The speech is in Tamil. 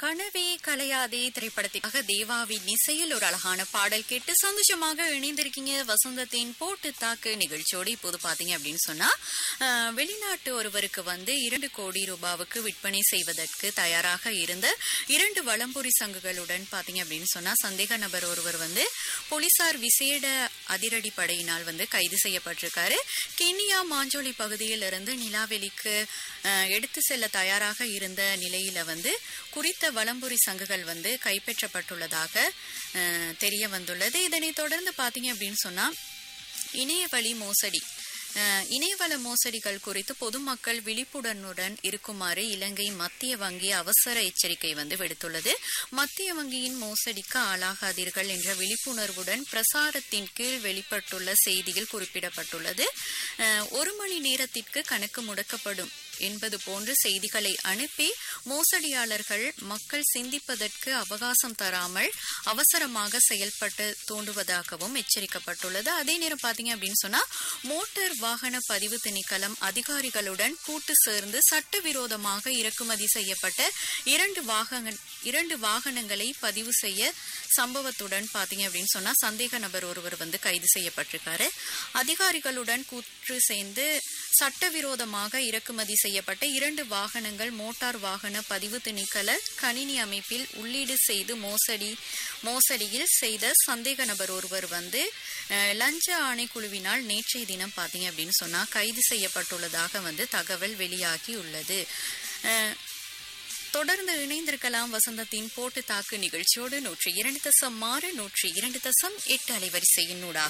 கனவே கலையாதே திரைப்படத்திற்காக தேவாவின் இசையில் ஒரு அழகான பாடல் கேட்டு சந்தோஷமாக இணைந்திருக்கீங்க வசந்தத்தின் போட்டு தாக்கு நிகழ்ச்சியோடு இப்போது பாத்தீங்க அப்படின்னு சொன்னா அஹ், வெளிநாட்டு ஒருவருக்கு வந்து இரண்டு கோடி ரூபாவுக்கு விற்பனை செய்வதற்கு தயாராக இருந்த இரண்டு வளம்புரி சங்குகளுடன் பாத்தீங்க அப்படின்னு சொன்னா சந்தேக நபர் ஒருவர் வந்து போலீசார் விசேட அதிரடி படையினால் வந்து கைது செய்யப்பட்டிருக்காரு கென்யா மாஞ்சோலி பகுதியில் இருந்து நிலாவெளிக்கு அஹ், எடுத்து செல்ல தயாராக இருந்த நிலையில வந்து குறித்த வலம்புரி சங்குகள் வந்து கைப்பற்றப்பட்டுள்ளதாக அஹ், தெரிய வந்துள்ளது இதனைத் தொடர்ந்து பாத்தீங்க அப்படின்னு சொன்னா இணையவழி மோசடி அஹ், இணையவள மோசடிகள் குறித்து பொதுமக்கள் விழிப்புடனுடன் இருக்குமாறு இலங்கை மத்திய வங்கி அவசர எச்சரிக்கை வந்து விடுத்துள்ளது மத்திய வங்கியின் மோசடிக்கு ஆளாகாதீர்கள் என்ற விழிப்புணர்வுடன் பிரசாரத்தின் கீழ் வெளிப்பட்டுள்ள செய்தியில் குறிப்பிடப்பட்டுள்ளது அஹ், ஒரு மணி நேரத்திற்கு கணக்கு முடக்கப்படும் என்பது போன்ற செய்திகளை அனுப்பி மோசடியாளர்கள் மக்கள் சிந்திப்பதற்கு அவகாசம் தராமல் அவசரமாக செயல்பட்டு தூண்டுவதாகவும் எச்சரிக்கப்பட்டுள்ளது அதே நேரம் பாத்தீங்க அப்படின்னு சொன்னா மோட்டார் வாகன பதிவு திணைக்களம் அதிகாரிகளுடன் கூட்டு சேர்ந்து சட்டவிரோதமாக இறக்குமதி செய்யப்பட்ட இரண்டு வாகன இரண்டு வாகனங்களை பதிவு செய்ய சம்பவத்துடன் பாத்தீங்க அப்படின்னு சொன்னா சந்தேக நபர் ஒருவர் வந்து கைது செய்யப்பட்டிருக்காரு அதிகாரிகளுடன் கூற்று சேர்ந்து சட்டவிரோதமாக இறக்குமதி செய்யப்பட்ட இரண்டு வாகனங்கள் மோட்டார் வாகன பதிவு திணைக்கள கணினி அமைப்பில் உள்ளீடு செய்து மோசடி மோசடியில் செய்த சந்தேக நபர் ஒருவர் வந்து அஹ், லஞ்ச ஆணைக்குழுவினால் நேற்றைய தினம் பாத்தீங்க அப்படின்னு சொன்னா கைது செய்யப்பட்டுள்ளதாக வந்து தகவல் வெளியாகி உள்ளது அஹ், தொடர்ந்து இணைந்திருக்கலாம் வசந்தத்தின் போட்டு தாக்கு நிகழ்ச்சியோடு நூற்றி இரண்டு தசம் ஆறு நூற்றி இரண்டு தசம் எட்டு அலைவரிசையின் ஊடாக